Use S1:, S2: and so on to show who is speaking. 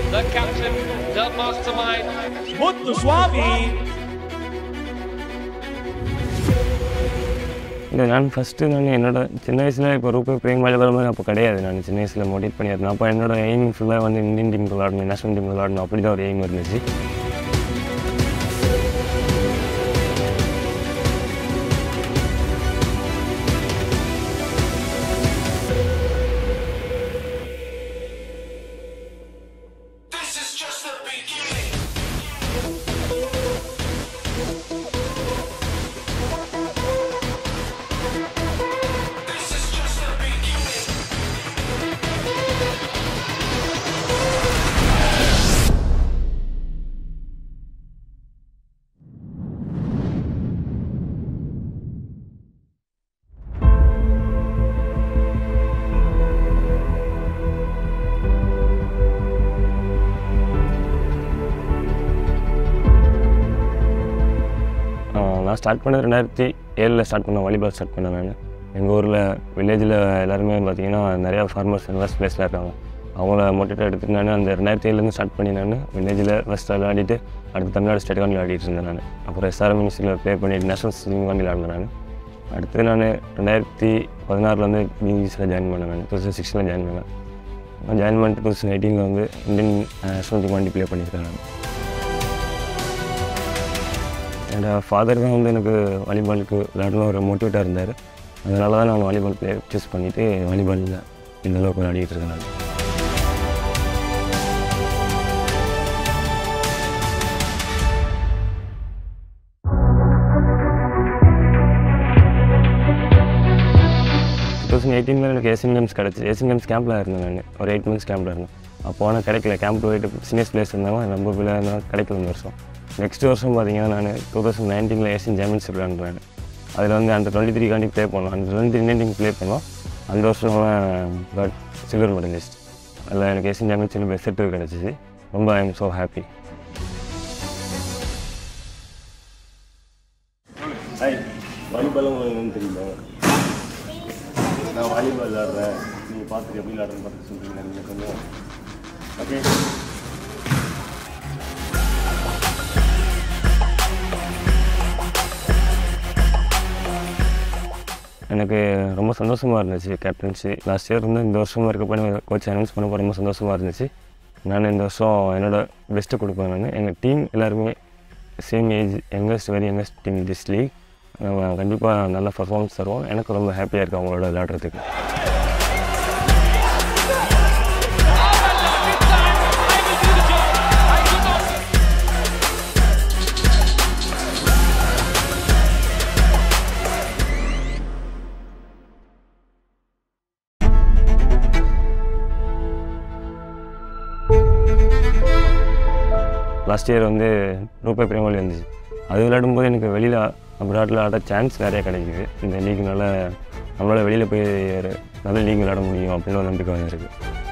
S1: the captain, the mastermind,
S2: முத்து சுவாமி
S3: இல்லை நான் first நான் என்னோட சின்ன வயசில் இப்போ ரூபே பிரேம் விளையாடுற மாதிரி அப்போ கிடையாது நான் சின்ன வயசில் மோட்டிவேட் பண்ணியிருந்தேன் அப்போ என்னோட எய்ம் ஃபுல்லாக வந்து இந்தியன் டீம் விளாடணும் நேஷனல் டீம் விளாடணும் அப்படி தான் ஒரு எய்ம் இருந்துச்சு ஆஹ் நான் ஸ்டார்ட் பண்ணது ரெண்டாயிரத்தி ஏழில் ஸ்டார்ட் பண்ணேன் வாலிபால் ஸ்டார்ட் பண்ணேன் நான் எங்கள் ஊரில் வில்லேஜில் எல்லாருமே பார்த்தீங்கன்னா நிறையா ஃபார்மர்ஸ் இன்வெஸ்ட் பிளேஸில் இருக்காங்க அவங்கள மோட்டிவேட் எடுத்துட்டு நான் அந்த ரெண்டாயிரத்தி ஏழுலேருந்து ஸ்டார்ட் பண்ணி நான் வில்லேஜில் ஃபஸ்ட் விளையாடிட்டு அடுத்து தமிழ்நாடு ஸ்டேட் காண்டி விளையாடிட்டு இருந்தேன் நான் அப்புறம் எஸ்ஆர்எம் மினிஸ்ட்ரியில் ப்ளே பண்ணிட்டு நேஷனல் ஸ்விமிங் காண்டி விளையாடினேன் நான் அடுத்து நான் ரெண்டாயிரத்தி பதினாறில் வந்து பிஜிஸில் ஜாயின் பண்ணேன் நான் டூ தௌசண்ட் சிக்ஸ்டில் ஜாயின் பண்ணேன் நான் ஜாயின் பண்ணிட்டு டூ தௌசண்ட் எயிட்டீனில் வந்து இந்தியன் நேஷனல் டீம் காண்டி ப்ளே பண்ணியிருக்கேன் நான் என்னோடய ஃபாதர் தான் வந்து எனக்கு வாலிபாலுக்கு விளையாடணும் ஒரு மோட்டிவேட்டாக இருந்தார் அதனால தான் நான் வாலிபால் பிளே சூஸ் பண்ணிவிட்டு வாலிபாலில் இந்த அளவுக்கு விளையாடிட்டு இருக்கேன் நான் டூ தௌசண்ட் எயிட்டீனில் எனக்கு ஏசியன் கேம்ஸ் கிடச்சி ஏசியன் கேம்ஸ் கேம்பில் இருந்தேன் நான் ஒரு எயிட் மந்த்ஸ் கேம்பில் இருந்தேன் அப்போ ஆனால் கிடைக்கல கேம்ப் போயிட்டு சீனியர்ஸ் பிளேஸ் இருந்தாலும் நம்ம பிள்ளை இருந்தாலும் கிடைக்கல இந்த வருஷம் நெக்ஸ்ட் வருஷம் பார்த்தீங்கன்னா நான் டூ தௌசண்ட் நைன்டீனில் ஏசியன் சாம்பியன்ஷிப் விளையாண்டுறேன் அதில் வந்து அந்த டுவெண்ட்டி த்ரீ காண்டி ப்ளே பண்ணோம் அந்த டுவெண்ட்டி த்ரீ இந்தியன் ப்ளே பண்ணோம் அந்த வருஷம் காட் சில்வர் மெடலிஸ்ட் அதில் எனக்கு ஏசியன் சாம்பியன்ஷிப் பெஸ்ட் செட்டு கிடச்சிச்சு ரொம்ப I am so happy hi வாலிபாலும் தெரியுமா நான் வாலிபால் விளாட்றேன் நீங்கள் பார்த்துட்டு எப்படி விளாட்றேன்னு பார்த்து சொல்கிறீங்க நீங்கள் கொஞ்சம் ஓகே எனக்கு ரொம்ப சந்தோஷமாக இருந்துச்சு கேப்டன்சி லாஸ்ட் இயர் வந்து இந்த வருஷமாக இருக்க போய் கோச் அனௌன்ஸ் பண்ணப்போ ரொம்ப சந்தோஷமாக இருந்துச்சு நான் இந்த வருஷம் என்னோட பெஸ்ட்டை கொடுப்பேன் நான் எங்கள் டீம் எல்லாருமே same age youngest very youngest team this league கண்டிப்பாக நல்ல பர்ஃபார்மன்ஸ் தருவோம் எனக்கு ரொம்ப ஹாப்பியாக இருக்குது அவங்களோட விளையாடுறதுக்கு லாஸ்ட் இயர் வந்து ரூபாய் பிரேமலி வந்துச்சு அது விளையாடும்போது எனக்கு வெளியில் அப்ராட்டில் ஆட சான்ஸ் நிறைய கிடைக்குது இந்த லீக்னால நம்மளால் வெளியில் போய் ஒரு நல்ல லீக் விளையாட முடியும் அப்படின்னு ஒரு நம்பிக்கை வந்து இருக்குது